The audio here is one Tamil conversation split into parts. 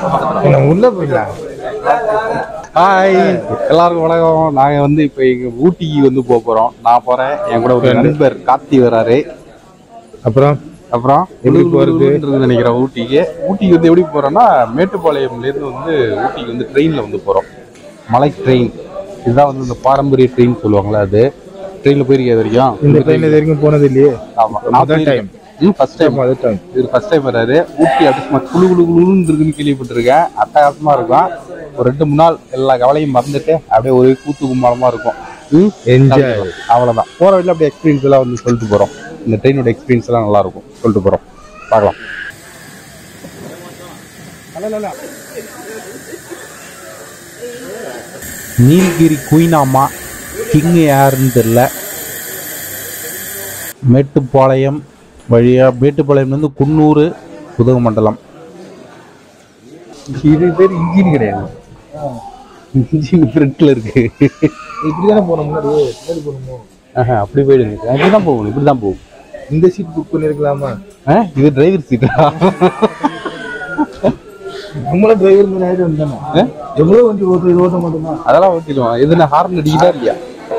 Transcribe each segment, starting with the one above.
நம்ம உள்ள போயிடலாம் ஹாய் எல்லாருக்கும் வணக்கம் நாங்க வந்து இப்போ இங்க ஊட்டிக்கு வந்து போக போறோம் நான் போறேன் என் கூட ஒரு நண்பர் கார்த்தி வராரு அப்புறம் அப்புறம் எப்படி எப்படி போறது? போறது நினைக்கிறேன் ஊட்டிக்கு ஊட்டிக்கு வந்து எப்படி போறோம்னா மேட்டுப்பாளையம்ல இருந்து வந்து ஊட்டிக்கு வந்து ட்ரெயின்ல வந்து போறோம் மலை ட்ரெயின் இதுதான் வந்து இந்த பாரம்பரிய ட்ரெயின் சொல்லுவாங்களா அது ட்ரெயின்ல போயிருக்கேன் இது வரைக்கும் இந்த ட்ரெயின் இது வரைக்கும் போனது இல்லையே ஆமா நான் முதல் time. டைம் ஃபர்ஸ்ட் டைம் முதல் டைம் இது ஃபர்ஸ்ட் டைம் வராரு ஊட்டி அப்படியே சும்மா குளு குளு குளுன்னு இருக்குன்னு கேள்விப்பட்டிருக்கேன் அட்டகாசமா இருக்கும் ஒரு ரெண்டு மூணு நாள் எல்லா கவலையும் மறந்துட்டு அப்படியே ஒரே கூத்து கும்மாளமா இருக்கும் ம்? Enjoy. அவ்வளவுதான் போற வழியில அப்படியே எக்ஸ்பீரியன்ஸ் எல்லாம் வந்து சொல்லிட்டு போறோம் இந்த ட்ரெயினோட எக்ஸ்பீரியன்ஸ் எல்லாம் நல்லா இருக்கும் சொல்லிட்டு போறோம் பார்க்கலாம் நீலகிரி குயினாமா கிங் யாருன்னு தெரியல மேட்டுப்பாளையம் வழியா மேட்டுப்பாளையம்லேருந்து குன்னூர் உதகமண்டலம் இது பேர் இன்ஜின் கிடையாது இன்ஜின் ஃப்ரண்ட்ல இருக்கு இப்படிதானே போனோம் முன்னாடி முன்னாடி போகணுமோ ஆஹா, அப்படி போயிடுங்க அப்படிதான் போகணும் இப்படி தான் போகும் இந்த சீட் புக் பண்ணிருக்கலாமா ஆ, இது டிரைவர் சீட்டா நம்மளும் டிரைவர் மாதிரி ஆயிட்டு வந்தானே எவ்வளவு வண்டி ஓட்டு இது ஓட்ட மாட்டோமா அதெல்லாம் ஓட்டிடுவோம் எதுனா ஹார்ன் அடிக்குதா இல்லையா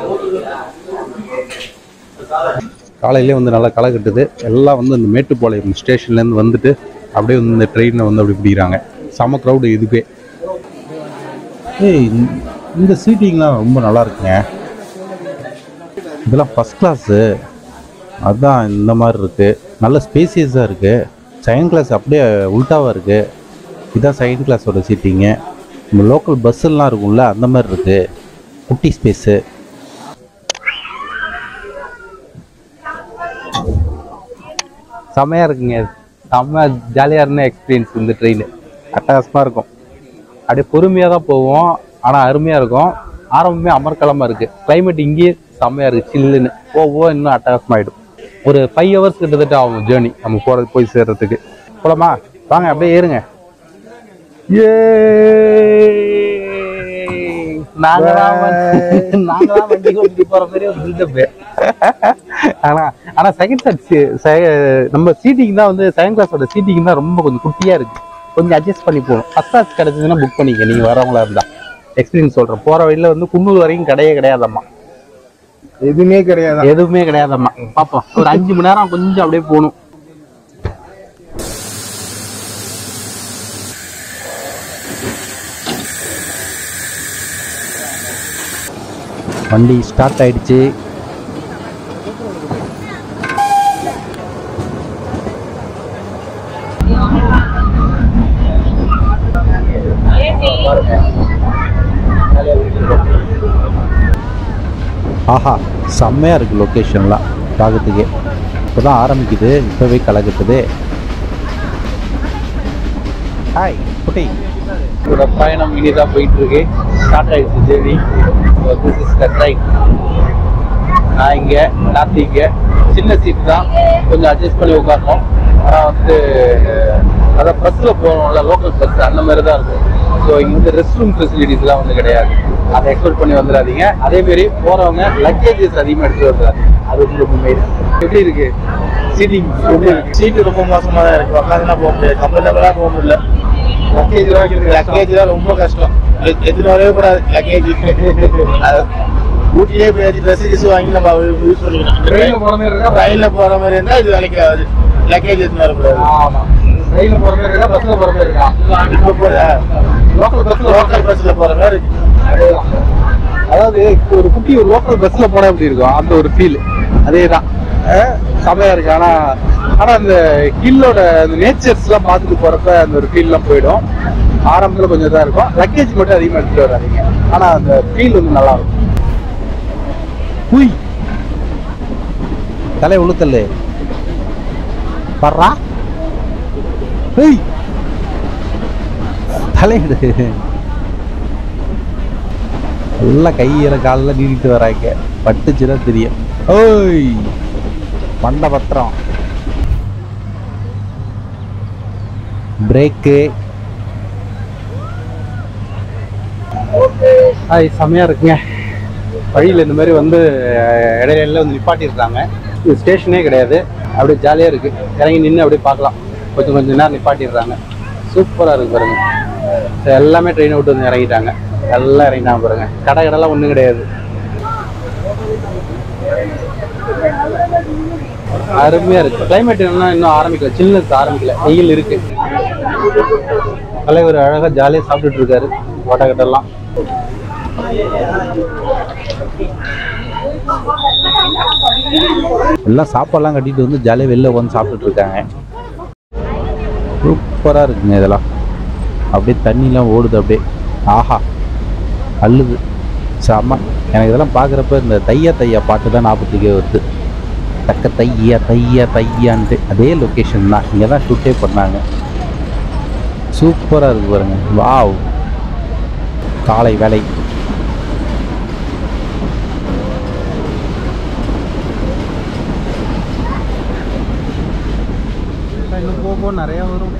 காலையிலே வந்து நல்லா களை கட்டுது எல்லாம் வந்து இந்த மேட்டுப்பாளையம் ஸ்டேஷன்லேருந்து வந்துட்டு அப்படியே வந்து இந்த ட்ரெயினை வந்து அப்படி பிடிக்கிறாங்க செம க்ரௌடு இதுவே ஏய் இந்த- இந்த சீட்டிங்லாம் ரொம்ப நல்லா இருக்குங்க இதெல்லாம் ஃபஸ்ட் கிளாஸு அதுதான் இந்த மாதிரி இருக்குது நல்ல ஸ்பேசியஸாக இருக்குது செகண்ட் கிளாஸ் அப்படியே உல்ட்டாவாக இருக்குது இதான் செகண்ட் கிளாஸோட சீட்டிங்கு நம்ம லோக்கல் பஸ்ஸெல்லாம் இருக்கும்ல அந்த மாதிரி இருக்குது குட்டி ஸ்பேஸு செம்மையாக இருக்குங்க செம்ம ஜாலியாக இருந்த எக்ஸ்பீரியன்ஸ் இந்த ட்ரெயின் அட்டகாசமாக இருக்கும் அப்படியே பொறுமையாக தான் போவோம் ஆனால் அருமையாக இருக்கும் ஆரம்பமே அமர்க்கலமாக இருக்குது கிளைமேட் இங்கேயே செம்மையாக இருக்குது சில்லுன்னு போக இன்னும் அட்டகாசமாயிடும் ஒரு ஃபைவ் ஹவர்ஸ் கிட்டத்தட்ட ஆகும் ஜேர்னி நம்ம போகிறது போய் சேர்றதுக்கு போலாமா வாங்க அப்படியே ஏறுங்க ஏ நாங்க தான் வந்து- நாங்க தான் வண்டி ஓட்டிட்டு போற மாதிரி ஒரு build-up. ஆனா ஆனா செகண்ட் கிளாஸ் நம்ம சீட்டிங் தான் வந்து செகண்ட் கிளாஸோட சீட்டிங் தான் ரொம்ப கொஞ்சம் குட்டியா இருக்கு கொஞ்சம் அட்ஜஸ்ட் பண்ணி போகணும் ஃபர்ஸ்ட் கிளாஸ் கிடைச்சதுன்னா புக் பண்ணிக்க நீங்க வரவங்களா இருந்தா எக்ஸ்பீரியன்ஸ் சொல்றேன் போற வழியில வந்து குன்னூர் வரைக்கும் கிடையவே கிடையாதம்மா எதுவுமே கிடையாது எதுவுமே கிடையாதம்மா பாப்போம் ஒரு அஞ்சு மணி நேரம் கொஞ்சம் அப்படியே போகணும் வண்டி ஸ்டார்ட் ஆயிடுச்சு ஆஹா செம்மையாக இருக்குது லொக்கேஷன்லாம் பார்க்கறதுக்கே இப்போ தான் ஆரம்பிக்குது இப்போவே கலக்கட்டுது ஹாய் குட்டி இதோட பயணம் இனிதாக போயிட்டு இருக்கு ஸ்டார்ட் ஆயிடுச்சு journey this is the train நான் இங்கே நாத்தி இங்கே சின்ன சீட் தான் கொஞ்சம் அட்ஜஸ்ட் பண்ணி உட்காரணும் ஆனால் வந்து அதான் பஸ்ஸில் போகிறோம்ல லோக்கல் பஸ் அந்த மாதிரி தான் இருக்கும் ஸோ இங்கே வந்து ரெஸ்ட் ரூம் ஃபெசிலிட்டிஸ்லாம் வந்து கிடையாது அதை எக்ஸ்பெக்ட் பண்ணி வந்துடாதீங்க அதே மாதிரி போகிறவங்க லக்கேஜஸ் அதிகமாக எடுத்து வந்துடாதீங்க அது வந்து ரொம்ப மெயின் எப்படி இருக்கு சீட்டிங் எப்படி இருக்கு சீட்டு ரொம்ப மோசமா தான் இருக்கு உட்காந்துலாம் போக முடியாது கம்ஃபர்டபுளா போக முடியல லக்கேஜ் வைக்கிறது லக்கேஜ் தான் ரொம்ப கஷ்டம் எ- எடுத்துட்டு வரவே கூடாது லக்கேஜ் ஊட்டிலே போய் ட்ரெஸ் கிஸ் வாங்கி நம்ம யூஸ் பண்ணிக்கலாம் ட்ரெயினில் போகிற மாதிரி இருக்கா ரயில்ல போற மாதிரி இருந்தா இது வேலைக்கு ஆகுது லக்கேஜ் எடுத்துட்டு வரக்கூடாது ஆமாம் ட்ரெயினில் போகிற மாதிரி இருக்கா பஸ்ஸில் போகிற மாதிரி இருக்கா இப்போ போற லோக்கல் பஸ்ஸில் லோக்கல் பஸ்ல போற மாதிரி இருக்கு அதேதான். அதாவது ஒரு குட்டி ஒரு லோக்கல் பஸ்ல போனா எப்படி இருக்கும் அந்த ஒரு ஃபீல் அதேதான் அஹ் செமையா இருக்கு ஆனா ஆனா அந்த ஹில்லோட அந்த நேச்சர்ஸ் எல்லாம் பார்த்துட்டு போறப்ப அந்த ஒரு ஃபீல் எல்லாம் போயிடும் ஆரம்பத்துல கொஞ்சம் இதா இருக்கும் லக்கேஜ் மட்டும் அதிகமா எடுத்துட்டு வராதீங்க ஆனா அந்த ஃபீல் வந்து நல்லா இருக்கும் குய் தலை உளுத்தல்லு பர்றா ஹேய் தலையிடு எல்லாம் கையில காலில் நீட்டிட்டு வராங்க பட்டுச்சுன்னா தெரியும் ஓய் மண்ட பத்திரம் பிரேக்கு ஹாய் செம்மையா இருக்குங்க வழியில் இந்த மாதிரி வந்து அஹ், இடையில எல்லாம் வந்து நிப்பாட்டியிருக்காங்க இது ஸ்டேஷனே கிடையாது அப்படியே ஜாலியாக இருக்கு இறங்கி நின்று அப்படியே பார்க்கலாம் கொஞ்சம் கொஞ்சம் நேரம் நிப்பாட்டிடுறாங்க சூப்பராக இருக்கு பாருங்க So, எல்லாமே ட்ரெயினை விட்டு வந்து இறங்கிட்டாங்க எல்லாம் இறங்கிட்டாங்க பாருங்க கடை கடைலாம் ஒன்றும் கிடையாது அருமையா இருக்கு கிளைமேட் என்ன இன்னும் ஆரம்பிக்கல சில்னஸ் ஆரம்பிக்கல வெயில் இருக்கு தலைவர் அழகா ஜாலியா சாப்பிட்டுட்டு இருக்காரு ஓட்டக்கட்டெல்லாம் எல்லாம் சாப்பாடுலாம் கட்டிட்டு வந்து ஜாலியாக வெளில உட்காந்து சாப்பிட்டுட்டு இருக்காங்க சூப்பராக இருக்குங்க இதெல்லாம் அப்படியே தண்ணிலாம் ஓடுது அப்படியே ஆஹா அள்ளுது செம்ம எனக்கு இதெல்லாம் பார்க்குறப்ப இந்த தையா தையா பாட்டு தான் ஞாபகத்துக்கே வருது தக்க தையா தையா தையான்ட்டு அதே லொக்கேஷன் தான் இங்கே தான் ஷூட்டே பண்ணாங்க சூப்பராக இருக்கு பாருங்க வாவ் காலை வேலை இன்னும் போக போக நிறைய வரும்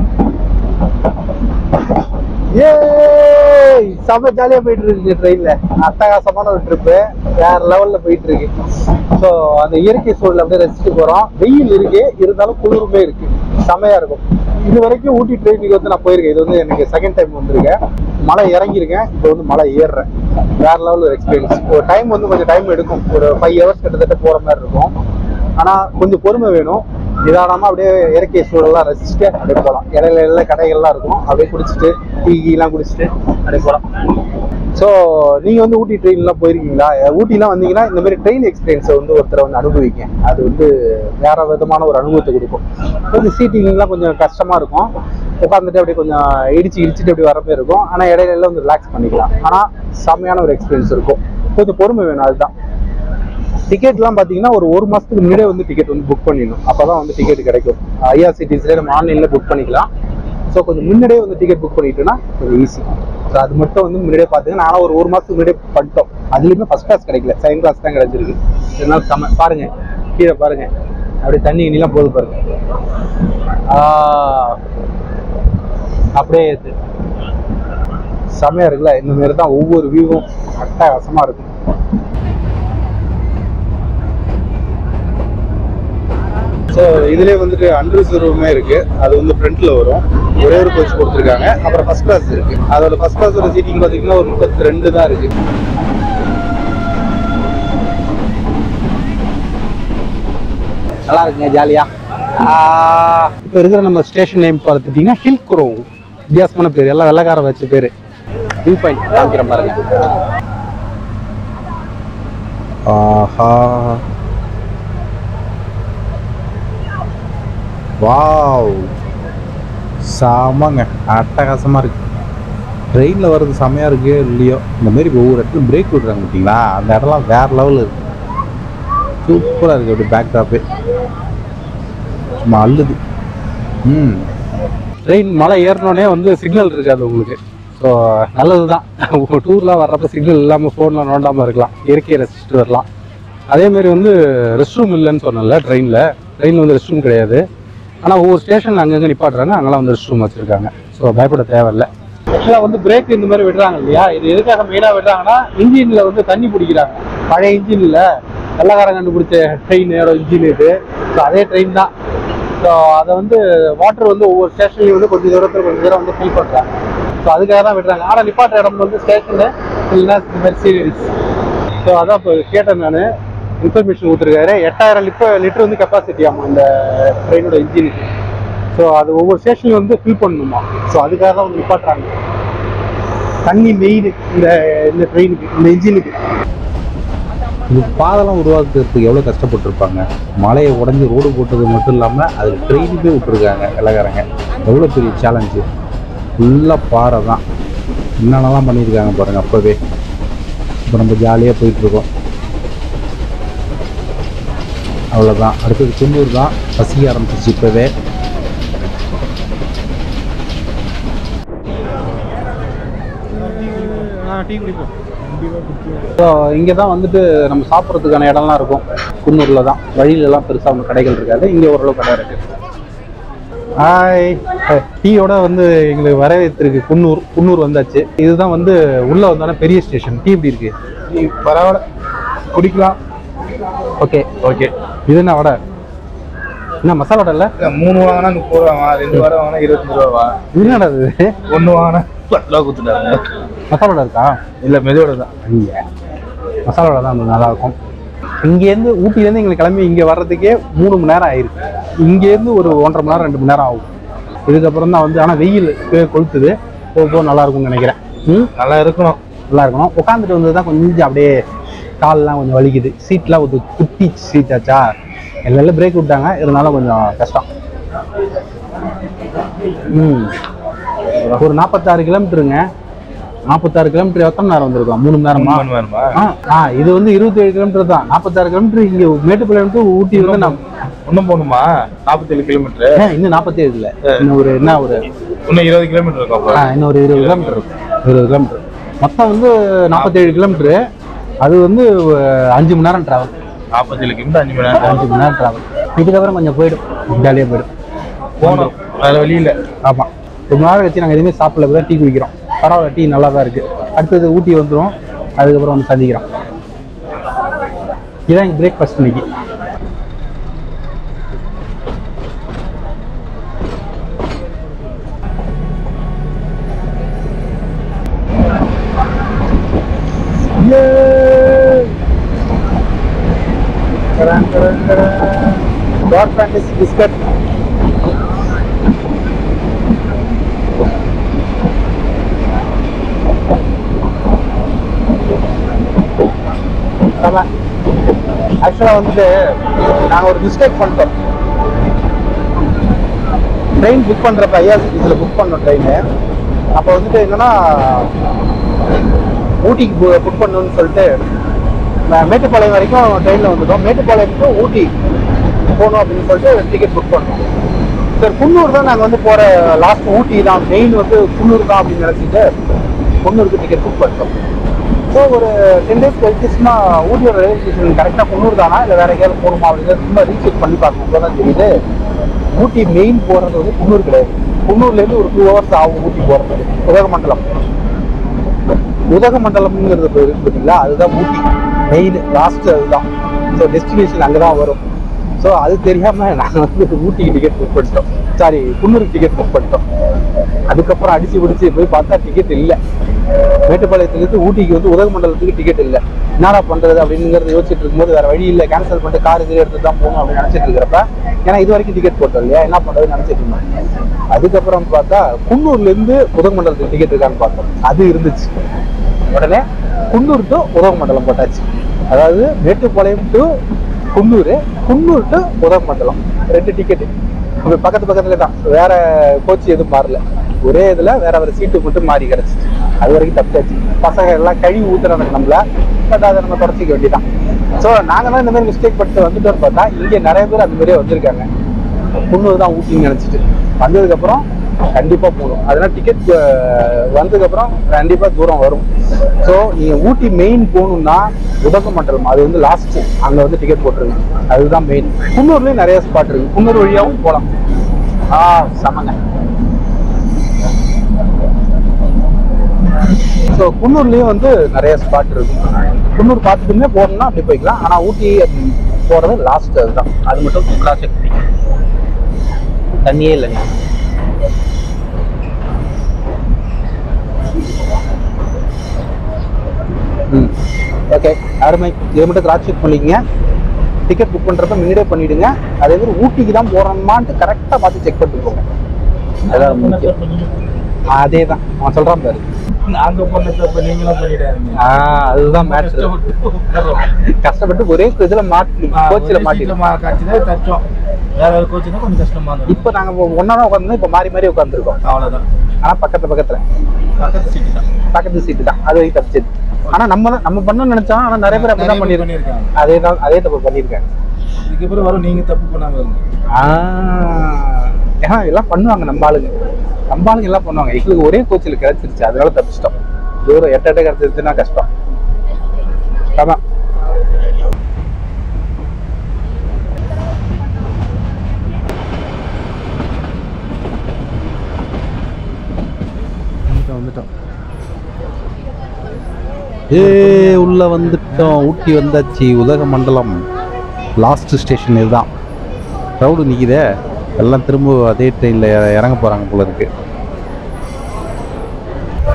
ஏய் செம்ம ஜாலியா போயிட்டு இருக்கு ட்ரெயின்ல அட்டகாசமான ஒரு ட்ரிப்பு வேற லெவல்ல போயிட்டு இருக்கு ஸோ அந்த இயற்கை சூழல் அப்படியே ரசிச்சுட்டு போறோம் வெயில் இருக்கு இருந்தாலும் குளிருமே இருக்கு செமையா இருக்கும் இது வரைக்கும் ஊட்டி ட்ரெயினுக்கு வந்து நான் போயிருக்கேன் இது வந்து எனக்கு செகண்ட் டைம் வந்திருக்கேன் மலை இறங்கியிருக்கேன் இப்போ வந்து மலை ஏறுறேன் வேற லெவல் ஒரு எக்ஸ்பீரியன்ஸ் ஒரு டைம் வந்து கொஞ்சம் டைம் எடுக்கும் ஒரு ஃபைவ் ஹவர்ஸ் கிட்டத்தட்ட போற மாதிரி இருக்கும் ஆனா கொஞ்சம் பொறுமை வேணும் நிதானமா அப்படியே இயற்கை சூழல்லாம் ரசிச்சுட்டு அப்படியே போகலாம் இடையில இடையில கடைகள்லாம் இருக்கும் அப்படியே குடிச்சிட்டு டீ கீலாம் குடிச்சிட்டு அப்படியே போகலாம் ஸோ நீங்க வந்து ஊட்டி ட்ரெயின்லாம் போயிருக்கீங்களா ஊட்டிலாம் வந்தீங்கன்னா இந்த மாதிரி ட்ரெயின் எக்ஸ்பீரியன்ஸை வந்து ஒருத்தரை வந்து அனுபவிங்க அது வந்து வேற விதமான ஒரு அனுபவத்தை கொடுக்கும் கொஞ்சம் சீட்டிங்லாம் கொஞ்சம் கஷ்டமா இருக்கும் உட்காந்துட்டு அப்படியே கொஞ்சம் இடிச்சு இடிச்சுட்டு அப்படி வர மாதிரி இருக்கும் ஆனால் இடையில எல்லாம் வந்து ரிலாக்ஸ் பண்ணிக்கலாம் ஆனால் செம்மையான ஒரு எக்ஸ்பீரியன்ஸ் இருக்கும் கொஞ்சம் பொறுமை வேணும் அதுதான் டிக்கெட்லாம் பார்த்தீங்கன்னா ஒரு ஒரு மாதத்துக்கு முன்னாடியே வந்து டிக்கெட் வந்து புக் பண்ணிடணும் அப்போ தான் வந்து டிக்கெட் கிடைக்கும் ஐஆர்சிடிஸ்லேயே நம்ம ஆன்லைனில் புக் பண்ணிக்கலாம் ஸோ கொஞ்சம் முன்னாடியே வந்து டிக்கெட் புக் பண்ணிட்டோம்னா கொஞ்சம் ஈஸி ஸோ அது மட்டும் வந்து முன்னாடியே பார்த்துங்க நானும் ஒரு ஒரு மாதத்துக்கு முன்னாடியே பண்ணிட்டோம் அதுலேயுமே ஃபஸ்ட் கிளாஸ் கிடைக்கல செகண்ட் கிளாஸ் தான் கிடைச்சிருக்கு இதனால செம பாருங்க கீழே பாருங்க அப்படியே தண்ணி இனிலாம் போகுது பாருங்க ஆ, அப்படியே இது செமையா இருக்குல்ல இந்த மாதிரி தான் ஒவ்வொரு வியூவும் அட்டகாசமா இருக்கும் ஸோ இதுலேயே வந்துட்டு அன்ரிசர்வ்மே இருக்கு அது வந்து ஃப்ரண்ட்ல வரும் ஒரே ஒரு கோச் கொடுத்துருக்காங்க அப்புறம் ஃபர்ஸ்ட் கிளாஸ் இருக்கு அதோட ஃபர்ஸ்ட் கிளாஸோட சீட்டிங் பார்த்தீங்கன்னா ஒரு முப்பத்தி ரெண்டு தான் இருக்கு நல்லா இருக்குங்க ஜாலியா இப்போ இருக்கிற நம்ம ஸ்டேஷன் நேம் பார்த்துட்டீங்கன்னா ஹில் குரோ வித்தியாசமான பேர் எல்லாம் வெள்ளக்கார வச்ச பேர் வியூ பாயிண்ட் காமிக்கிற பாருங்க ஆஹா வாவ் செமங்க அட்டகாசமாக இருக்கு ட்ரெயினில் வர்றது செமையாக இருக்கு இல்லையோ இந்த மாதிரி ஒவ்வொரு இடத்துலையும் பிரேக் விடுறாங்க பார்த்தீங்களா அந்த இடம்லாம் வேற லெவல் இருக்கு சூப்பராக இருக்கு அப்படி பேக் டாப்பே சும்மா அள்ளுது ம் ட்ரெயின் மலை ஏறினோடனே வந்து சிக்னல் இருக்காது உங்களுக்கு ஸோ நல்லது தான் டூர்லாம் வர்றப்ப சிக்னல் இல்லாமல் ஃபோனில் நோண்டாமல் இருக்கலாம் இயற்கையை ரசிச்சுட்டு வரலாம் அதே மாதிரி வந்து ரெஸ்ட் ரூம் இல்லைன்னு சொன்னல ட்ரெயினில் ட்ரெயினில் வந்து ரெஸ்ட் ரூம் கிடையாது ஆனால் ஒவ்வொரு ஸ்டேஷனில் அங்கங்கே நிப்பாட்டுறாங்க அங்கெல்லாம் வந்து ரெஸ்ட் ரூம் வச்சுருக்காங்க ஸோ பயப்பட தேவையில்லை ஆக்சுவலாக வந்து பிரேக் இந்த மாதிரி விடுறாங்க இல்லையா இது எதுக்காக மெயினாக விடுறாங்கன்னா இன்ஜினில் வந்து தண்ணி பிடிக்கிறாங்க பழைய இன்ஜினில் வெள்ளக்காரன் கண்டுபிடிச்ச ட்ரெயினோட இன்ஜின் இது ஸோ அதே ட்ரெயின் தான் ஸோ அதை வந்து வாட்டர் வந்து ஒவ்வொரு ஸ்டேஷன்லையும் வந்து கொஞ்சம் தூரத்தில் கொஞ்சம் தூரம் வந்து ஃபில் பண்ணுறாங்க ஸோ அதுக்காக தான் விடுறாங்க ஆனால் நிப்பாட்ட இடம் வந்து ஸ்டேஷனு இல்லைன்னா இந்த மாதிரி சீரியல்ஸ் ஸோ அதான் இப்போ கேட்டேன் நான் இன்ஃபர்மேஷன் கொடுத்துருக்காரு எட்டாயிரம் லிட்டர் லிட்டர் வந்து கெப்பாசிட்டி ஆமாம் இந்த ட்ரெயினோட இன்ஜினுக்கு ஸோ அது ஒவ்வொரு ஸ்டேஷன்லையும் வந்து ஃபில் பண்ணணுமா ஸோ அதுக்காக தான் வந்து நிப்பாட்டுறாங்க தண்ணி மெயின் இந்த இந்த ட்ரெயினுக்கு இந்த இன்ஜினுக்கு இது பாதெல்லாம் உருவாக்குறதுக்கு எவ்வளோ கஷ்டப்பட்டிருப்பாங்க மலையை உடஞ்சி ரோடு போட்டது மட்டும் இல்லாமல் அதில் ட்ரெயினுக்கே விட்டுருக்காங்க வெள்ளக்காரங்க எவ்வளோ பெரிய சேலஞ்சு ஃபுல்லாக பாறை தான் என்னென்னலாம் பண்ணியிருக்காங்க பாருங்கள் அப்போவே இப்போ நம்ம ஜாலியாக போயிட்டுருக்கோம் அவ்வளோதான் அடுத்தது குன்னூர் தான் பசிக்க ஆரம்பிச்சிச்சு இப்போவே ஸோ இங்கே தான் வந்துட்டு நம்ம சாப்பிட்றதுக்கான இடம்லாம் இருக்கும் குன்னூரில் தான் வழியிலலாம் பெருசாக ஒன்றும் கடைகள் இருக்காது இங்கே ஓரளவு கடை இருக்கு ஹாய் டீயோட வந்து எங்களுக்கு வரவேற்றிருக்கு குன்னூர் குன்னூர் வந்தாச்சு இதுதான் வந்து உள்ளே வந்தானே பெரிய ஸ்டேஷன் டீ எப்படி இருக்கு டீ பரவாயில்ல குடிக்கலாம் ஓகே ஓகே இது என்ன வடை என்ன மசாலா வடை இல்லை மூணு வாங்கினா முப்பது ரூபா ரெண்டு வாரம் வாங்கினா இருபத்தஞ்சு ரூபா இது என்னடா இது ஒன்று வாங்கினா பத்து ரூபா கொடுத்துட்டாங்க மசாலோட இருக்கா இல்ல மெதுவோட தான் இங்கே மசாலோட தான் அது நல்லா இருக்கும் இங்கேருந்து ஊட்டிலேருந்து எங்களுக்கு கிளம்பி இங்கே வர்றதுக்கே மூணு மணி நேரம் ஆயிருக்கு இங்கேருந்து ஒரு ஒன்றரை மணி நேரம் ரெண்டு மணி நேரம் ஆகும் இதுக்கப்புறம் தான் வந்து ஆனால் வெயில் இப்பவே கொளுத்துது போக போக நல்லா இருக்கும்னு நினைக்கிறேன் ம் நல்லா இருக்கணும் நல்லா இருக்கணும் உட்காந்துட்டு வந்தது தான் கொஞ்சம் அப்படியே கால்லாம் கொஞ்சம் வலிக்குது சீட்லாம் ஒரு குட்டி சீட் ஆச்சா எல்லாம் பிரேக் விட்டாங்க இருந்தாலும் கொஞ்சம் கஷ்டம் ம் ஒரு நாற்பத்தாறு கிலோமீட்டருங்க நாற்பத்தாறு கிலோமீட்டர் எத்தனை நேரம் வந்திருக்கோம் மூணு மணி நேரமா மணி நேரமா ஆ ஆ இது வந்து இருபத்தி ஏழு கிலோமீட்டர் தான் நாற்பத்தாறு கிலோமீட்டர் இங்கே மேட்டுப்பாளையம் to ஊட்டி வந்து நான் இன்னும் போகணுமா நாற்பத்தேழு கிலோமீட்டர் ஏன் இன்னும் நாற்பத்தி ஏழுல இன்னும் ஒரு என்ன ஒரு இன்னும் இருபது கிலோமீட்டர் இருக்கும் அப்போ ஆ, இன்னும் ஒரு இருபது கிலோமீட்டர் இருக்கும் இருபது கிலோமீட்டர் மொத்தம் வந்து நாற்பத்தேழு கிலோமீட்டரு அது வந்து அஹ், அஞ்சு மணி நேரம் ட்ராவல் நாற்பத்தேழு கிலோமீட்டர் அஞ்சு மணி நேரம் அஞ்சு மணி நேரம் ட்ராவல் இதுக்கப்புறம் கொஞ்சம் போயிடும் ஜாலியாக போயிடும் போகணும் வேற வழி இல்ல ஆமாம் ரொம்ப நேரம் கழிச்சு நாங்கள் எதுவுமே சாப்பிடல இப்போ தான் டீ குடிக்கிறோம் பரவாயில்ல டீ நல்லா தான் இருக்குது அடுத்தது ஊட்டி வந்துடும் அதுக்கப்புறம் வந்து சந்திக்கிறோம் இதான் எங்கள் பிரேக்ஃபாஸ்ட் இன்னைக்கு டாட் ஃபேண்டசி பிஸ்கட் ஆமாம் ஆக்சுவலாக வந்துட்டு நாங்கள் ஒரு மிஸ்டேக் பண்ணிட்டோம் ட்ரெயின் புக் பண்ணுறப்ப ஐஆர்சிடிசியில் புக் பண்ணோம் ட்ரெயின் அப்போ வந்துட்டு என்னன்னா ஊட்டிக்கு புக் பண்ணணும்னு சொல்லிட்டு மே- மேட்டுப்பாளையம் வரைக்கும் ட்ரெயினில் வந்துட்டோம் மேட்டுப்பாளையம் to ஊட்டி போகணும் அப்படின்னு சொல்லிட்டு டிக்கெட் புக் பண்ணோம் சரி குன்னூர் தான் நாங்கள் வந்து போகிற லாஸ்ட் ஊட்டி தான் மெயின் வந்து குன்னூர் தான் அப்படின்னு நினச்சிட்டு குன்னூருக்கு டிக்கெட் புக் பண்ணிட்டோம் ஸோ ஒரு டென் டேஸ் கழிச்சுன்னா ஊட்டியோட ரயில்வே ஸ்டேஷன் கரெக்டாக குன்னூர் தானா இல்லை வேற எங்கேயாவது போகணுமா அப்படிங்கிறது சும்மா ரீசெக் பண்ணி பார்க்கணும் அப்போ தான் தெரியுது ஊட்டி மெயின் போகிறது வந்து குன்னூர் கிடையாது குன்னூர்லேருந்து ஒரு டூ ஹவர்ஸ் ஆகும் ஊட்டி போகிறதுக்கு உதகமண்டலம் உதகமண்டலம்ங்கிறது இருக்கு பார்த்தீங்களா அதுதான் ஊட்டி மெயின் லாஸ்ட் அதுதான் ஸோ டெஸ்டினேஷன் அங்கே தான் வரும் ஸோ அது தெரியாம நாங்கள் வந்து ஊட்டிக்கு டிக்கெட் புக் பண்ணிட்டோம் சாரி குன்னூருக்கு டிக்கெட் புக் பண்ணிட்டோம் அதுக்கப்புறம் அடிச்சு பிடிச்சி போய் பார்த்தா டிக்கெட் இல்லை மேட்டுப்பாளையத்துலேருந்து ஊட்டிக்கு வந்து உதகமண்டலத்துக்கு டிக்கெட் இல்லை என்னடா பண்றது அப்படிங்கிறத யோசிச்சுட்டு இருக்கும்போது வேற வழி இல்லை கேன்சல் பண்ணிட்டு கார் இது எடுத்து தான் போகணும் அப்படின்னு நினைச்சிட்டு இருக்கிறப்ப ஏன்னா இது வரைக்கும் டிக்கெட் போட்டோம் இல்லையா என்ன பண்றதுன்னு நினைச்சிட்டு இருந்தோம் அதுக்கப்புறம் பார்த்தா குன்னூர்ல இருந்து உதகமண்டலத்துக்கு டிக்கெட் இருக்கான்னு பார்த்தோம் அது இருந்துச்சு உடனே குன்னூர் டு உதகமண்டலம் போட்டாச்சு அதாவது மேட்டுப்பாளையம் டு குன்னூர் குன்னூர் டு உதகமண்டலம் ரெண்டு டிக்கெட்டு பக்கத்து பக்கத்துல தான் வேற கோச் எதுவும் மாறல ஒரே இதுல வேற வேற சீட்டு மட்டும் மாறி கிடச்சிச்சு அது வரைக்கும் தப்பிச்சாச்சு பசங்க எல்லாம் கழுவி ஊத்துறாங்க நம்மள பட் அதை நம்ம தொடச்சிக்க வேண்டியதான் ஸோ நாங்க தான் இந்த மாதிரி மிஸ்டேக் பண்ணிட்டு வந்துட்டோம்னு பார்த்தா இங்க நிறைய பேர் அந்த மாதிரியே வந்திருக்காங்க குன்னூர் தான் ஊட்டின்னு நினைச்சிட்டு வந்ததுக்கப்புறம் கண்டிப்பா போகணும் அதனால டிக்கெட் வந்ததுக்கப்புறம் கண்டிப்பா தூரம் வரும் ஸோ நீங்க ஊட்டி மெயின் போகணும்னா உதகமண்டலம் அது வந்து லாஸ்ட் அங்க வந்து டிக்கெட் போட்டுருங்க அதுதான் மெயின் குன்னூர்லயும் நிறைய ஸ்பாட் இருக்கு குன்னூர் வழியாவும் போகலாம் ஆ செமங்க ஸோ குன்னூர்லயும் வந்து நிறைய ஸ்பாட் இருக்கும் குன்னூர் பார்த்துட்டுமே போகணும்னா அப்படி போய்க்கலாம் ஆனா ஊட்டி போறது லாஸ்ட் அதுதான் அது மட்டும் சூப்பராக செக் பண்ணிக்கலாம் தண்ணியே இல்லைங்க ம் ஓகே அருமை இதை மட்டும் கிராஸ் செக் பண்ணிக்கங்க டிக்கெட் புக் பண்ணுறப்ப முன்னாடியே பண்ணிவிடுங்க அதே மாதிரி ஊட்டிக்கு தான் போகிறோமான்ட்டு கரெக்டாக பார்த்து செக் பண்ணிட்டு போங்க அதான் ரொம்ப முக்கியம் அதே தான் அவன் சொல்கிறான் பாரு நாங்க பண்ண தப்பு நீங்களும் பண்ணிடாதீங்க ஆ அதுதான் மேட்ச் கஷ்டப்பட்டு ஒரே இதுல மாட்டி கோச்சில் மாட்டிடும் காட்சிதான் தச்சோம் வேற ஒரு கோச்சுனா கொஞ்சம் கஷ்டமா இருந்தது இப்போ நாங்கள் ஒன்றா உட்காந்து இப்போ மாறி மாறி உட்காந்துருக்கோம் அவ்வளவுதான் ஆனால் பக்கத்து பக்கத்தில் பக்கத்து சீட்டு தான் பக்கத்து சீட்டு தான் அது வரைக்கும் தப்பிச்சது ஆனால் நம்ம தான் நம்ம பண்ணணும்னு நினைச்சோம் ஆனால் நிறைய பேர் அப்படி தான் நிறைய பேர் பண்ணியிருக்காங்க பண்ணியிருக்காங்க. அதே தான் அதே தப்பு பண்ணியிருக்காங்க இதுக்கப்புறம் வரும் நீங்க தப்பு பண்ணாம இருங்க ஆ, ஏன்னா எல்லாம் பண்ணுவாங்க நம்ம ஆளுங்க நம்ம ஆளுங்க எல்லாம் பண்ணுவாங்க எங்களுக்கு ஒரே கோச்சில் கிடைச்சிருச்சு அதனால தப்பிச்சிட்டோம் தூரம் எட்ட எட்ட கிடைச்சிருச்சுன்னா கஷ்டம் ஆமா வந்துட்டோம் வந்துட்டோம் ஏ உள்ள வந்துட்டோம் ஊட்டி வந்தாச்சு உதகமண்டலம் லாஸ்ட் ஸ்டேஷன் இதுதான் க்ரௌடு நிற்கிதே எல்லாம் திரும்ப அதே ட்ரெயினில் இறங்க போகிறாங்க போல இருக்கு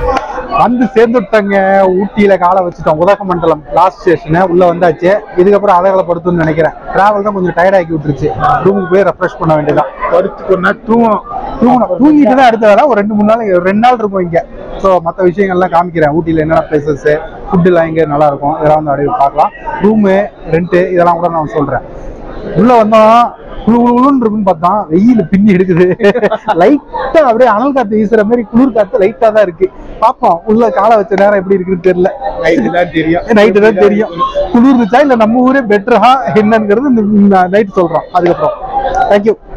வந்து சேர்ந்துட்டாங்க ஊட்டியில காலை வச்சுட்டோம் உதகமண்டலம் லாஸ்ட் ஸ்டேஷன் உள்ள வந்தாச்சு இதுக்கப்புறம் அதகலப்படுத்தும்னு நினைக்கிறேன் டிராவல் தான் கொஞ்சம் டயர்ட் ஆக்கி விட்டுருச்சு ரூமுக்கு போய் ரெஃப்ரெஷ் பண்ண வேண்டியதான் படுத்து கொஞ்ச நேரம் தூங்கணும் தூங்கணும் தூங்கிட்டு தான் அடுத்த வேலை ஒரு ரெண்டு மூணு நாள் ரெண்டு நாள் இருக்கும் இங்க ஸோ மற்ற விஷயங்கள்லாம் காமிக்கிறேன் ஊட்டியில் என்னென்ன பிளேசஸ் ஃபுட்டுலாம் இங்கே நல்லா இருக்கும் இதெல்லாம் வந்து அப்படியே பார்க்கலாம் ரூமு ரெண்ட்டு இதெல்லாம் கூட நான் சொல்றேன் உள்ள வந்தோம் குளு குளுன்னு இருக்குன்னு பார்த்தோம் வெயில் பின்னி எடுக்குது லைட்டா அப்படியே அனல் காத்து வீசுற மாதிரி குளிர் காத்து லைட்டா தான் இருக்கு பார்ப்போம் உள்ள காலை வச்ச நேரம் எப்படி இருக்குன்னு தெரியல நைட்டு தான் தெரியும் நைட்டு தான் தெரியும் குளிர்ந்துச்சா இல்ல நம்ம ஊரே பெட்டரா என்னங்கிறது நைட் சொல்றோம் அதுக்கப்புறம் தேங்க்யூ